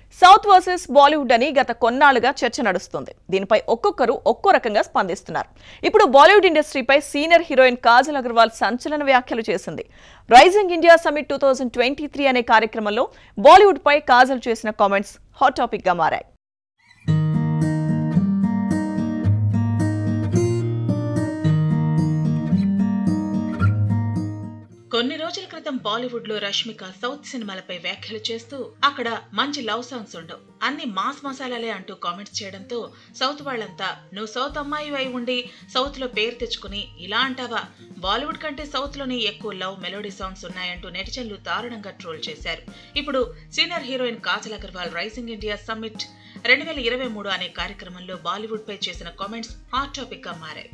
south versus Bollywood అని గత కొన్నాళ్లుగా చర్చ నడుస్తుంది దీనిపై ఒక్కొక్కరు ఒక్కో రకంగా స్పందిస్తున్నారు ఇప్పుడు బాలీవుడ్ ఇండస్ట్రీపై సీనియర్ హీరోయిన్ కాజల్ అగర్వాల్ సంచలన వ్యాఖ్యలు చేసింది Rising India summit two thousand twenty three అనే కార్యక్రమంలో బాలీవుడ్ పై కాజల్ చేసిన కామెంట్స్ హాట్ టాపిక్ గా మారాయి కొన్ని రోజుల క్రితం బాలీవుడ్ లో రష్మిక సౌత్ సినిమాలపై వ్యాఖ్యలు చేస్తూ అక్కడ మంచి లవ్ సాంగ్స్ ఉండవు అన్ని మాస్ మసాలాలే అంటూ కామెంట్స్ చేయడంతో సౌత్ వాళ్ళంతా నువ్వు సౌత్ అమ్మాయి అయి ఉండి సౌత్ లో పేరు తెచ్చుకుని ఇలా అంటావా బాలీవుడ్ కంటే సౌత్ లోనే ఎక్కువ లవ్ మెలోడీ సాంగ్స్ ఉన్నాయంటూ నెటిజన్లు దారుణంగా ట్రోల్ చేశారు ఇప్పుడు senior heroine Kajal Aggarwal Rising India summit రెండు వేల ఇరవై మూడు అనే కార్యక్రమంలో బాలీవుడ్ పై చేసిన కామెంట్స్ హాట్ టాపిక్ గా మారాయి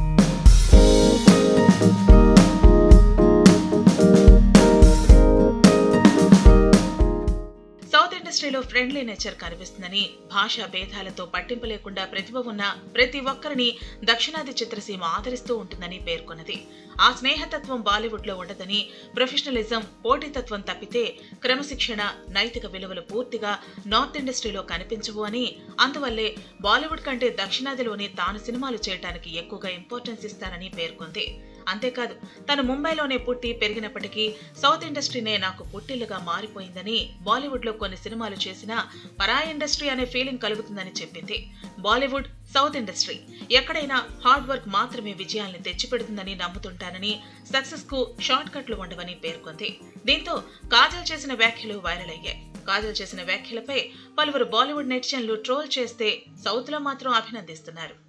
సౌత్ ఇండస్ట్రీలో ఫ్రెండ్లీ నేచర్ కనిపిస్తుందని భాషా భేదాలతో పట్టింపు లేకుండా ప్రతిభ ఉన్న ప్రతి ఒక్కరిని దక్షిణాది చిత్రసీమ ఆదరిస్తూ ఉంటుందని పేర్కొన్నది ఆ స్నేహతత్వం బాలీవుడ్ లో ఉండదని ప్రొఫెషనలిజం పోటీతత్వం తప్పితే క్రమశిక్షణ నైతిక విలువలు పూర్తిగా నార్త్ ఇండస్ట్రీలో కనిపించవు అని అందువల్లే బాలీవుడ్ కంటే దక్షిణాదిలోనే తాను సినిమాలు చేయడానికి ఎక్కువగా ఇంపార్టెన్స్ ఇస్తానని పేర్కొంది అంతేకాదు తను ముంబైలోనే పుట్టి పెరిగినప్పటికీ సౌత్ ఇండస్ట్రీనే నాకు పుట్టిల్లుగా మారిపోయిందని బాలీవుడ్ లో కొన్ని సినిమాలు చేసినా పరాయి ఇండస్ట్రీ అనే ఫీలింగ్ కలుగుతుందని చెప్పింది బాలీవుడ్ సౌత్ ఇండస్ట్రీ ఎక్కడైనా హార్డ్ వర్క్ మాత్రమే విజయాల్ని తెచ్చిపెడుతుందని నమ్ముతుంటానని సక్సెస్ కు షార్ట్ కట్లు ఉండవని పేర్కొంది దీంతో కాజల్ చేసిన వ్యాఖ్యలు వైరల్ అయ్యాయి కాజల్ చేసిన వ్యాఖ్యలపై పలువురు బాలీవుడ్ నెటిజన్లు ట్రోల్ చేస్తే సౌత్ లో మాత్రం అభినందిస్తున్నారు